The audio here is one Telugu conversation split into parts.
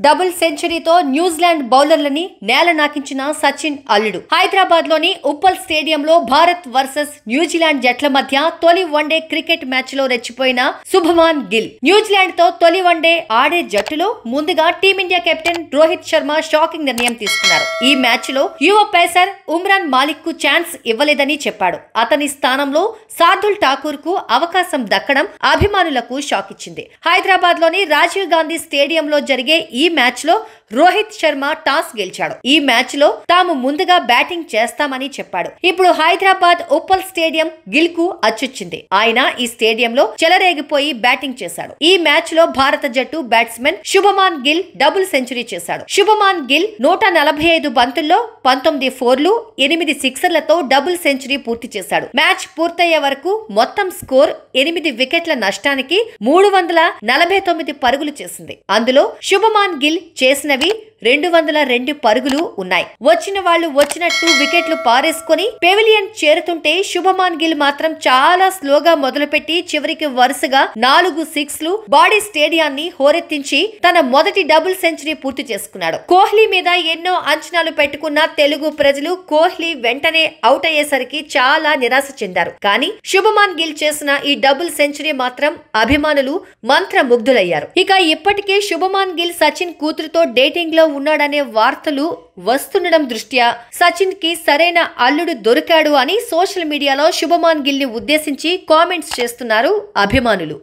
డబుల్ సెంచరీతో న్యూజిలాండ్ బౌలర్లని నేల నాకించిన సచిన్ అల్లుడు హైదరాబాద్ లోని ఉప్పల్ స్టేడియంలో భారత్ వర్సెస్ న్యూజిలాండ్ జట్ల మధ్య తొలి వన్డే క్రికెట్ మ్యాచ్ లో రెచ్చిపోయిన శుభమాన్ గిల్ న్యూజిలాండ్ తో తొలి వన్డే ఆడే జట్టులో ముందుగా team India captain Rohit Sharma shocking నిర్ణయం తీసుకున్నారు ఈ మ్యాచ్ లో యువ పేసర్ ఉమ్రాన్ మాలిక్ కు ఛాన్స్ ఇవ్వలేదని చెప్పాడు అతని స్థానంలో సార్దుల్ ఠాకూర్ కు అవకాశం దక్కడం అభిమానులకు షాక్ ఇచ్చింది హైదరాబాద్ లోని రాజీవ్ గాంధీ స్టేడియంలో జరిగే ఈ మ్యాచ్ లో రోహిత్ శర్మ టాస్ గెలిచాడు ఈ మ్యాచ్ లో తాము ముందుగా బ్యాటింగ్ చేస్తామని చెప్పాడు ఇప్పుడు హైదరాబాద్ ఉప్పల్ స్టేడియం గిల్ కు అచ్చొచ్చింది ఆయన ఈ స్టేడియంలో చెలరేగిపోయి బ్యాటింగ్ చేశాడు ఈ మ్యాచ్ లో భారత జట్టు batsmen Shubman Gill double century చేశాడు శుభమాన్ గిల్ నూట నలభై ఐదు బంతుల్లో పంతొమ్మిది ఫోర్లు ఎనిమిది సిక్సర్లతో డబుల్ సెంచరీ పూర్తి చేశాడు మ్యాచ్ పూర్తయ్యే వరకు మొత్తం స్కోర్ ఎనిమిది వికెట్ల నష్టానికి మూడు వందల నలభై తొమ్మిది పరుగులు చేసింది అందులో శుభమాన్ గిల్ చేసినవి రెండు వందల రెండు పరుగులు ఉన్నాయి వచ్చిన వాళ్ళు వచ్చినట్టు వికెట్లు పారేసుకొని పెవిలియన్ చేరుతుంటే శుభమాన్ గిల్ మాత్రం చాలా స్లోగా మొదలుపెట్టి చివరికి వరుసగా నాలుగు సిక్స్లు బాడీ స్టేడియాన్ని హోరెత్తించి తన మొదటి డబుల్ సెంచరీ పూర్తి చేసుకున్నాడు కోహ్లీ మీద ఎన్నో అంచనాలు పెట్టుకున్న తెలుగు ప్రజలు కోహ్లీ వెంటనే అవుట్ అయ్యేసరికి చాలా నిరాశ చెందారు కానీ శుభమాన్ గిల్ చేసిన ఈ డబుల్ సెంచరీ మాత్రం అభిమానులు మంత్రముగ్ధులయ్యారు ఇక ఇప్పటికే శుభమాన్ గిల్ సచిన్ కూతురుతో డేటింగ్ లో ఉన్నాడనే వార్తలు వస్తుండడం దృష్ట్యా సచిన్ కి సరైన అల్లుడు దొరికాడు అని సోషల్ మీడియాలో శుభమాన్ గిల్ ని ఉద్దేశించి కామెంట్స్ చేస్తున్నారు అభిమానులు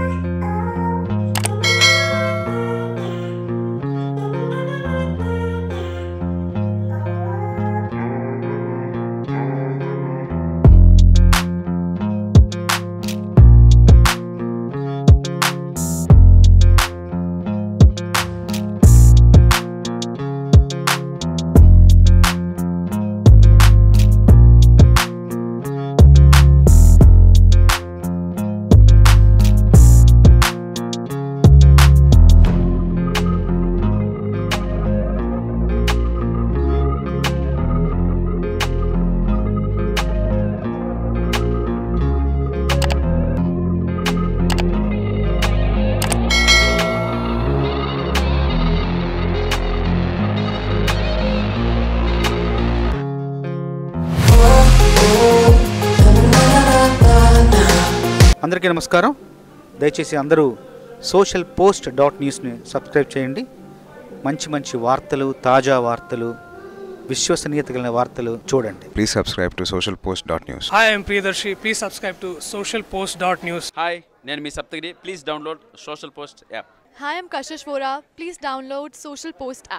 అందరికీ నమస్కారం దయచేసి అందరూ సోషల్ పోస్ట్ డాట్ న్యూస్ని సబ్స్క్రైబ్ చేయండి మంచి మంచి వార్తలు తాజా వార్తలు విశ్వసనీయత కలిగిన వార్తలు చూడండి Please subscribe to socialpost.news. Hi, I'm Priyadarshi. Please subscribe to socialpost.news. Hi నేను మీ Saptagiri please download social post app Hi, I'm Kashish Vora. Please download Social Post app.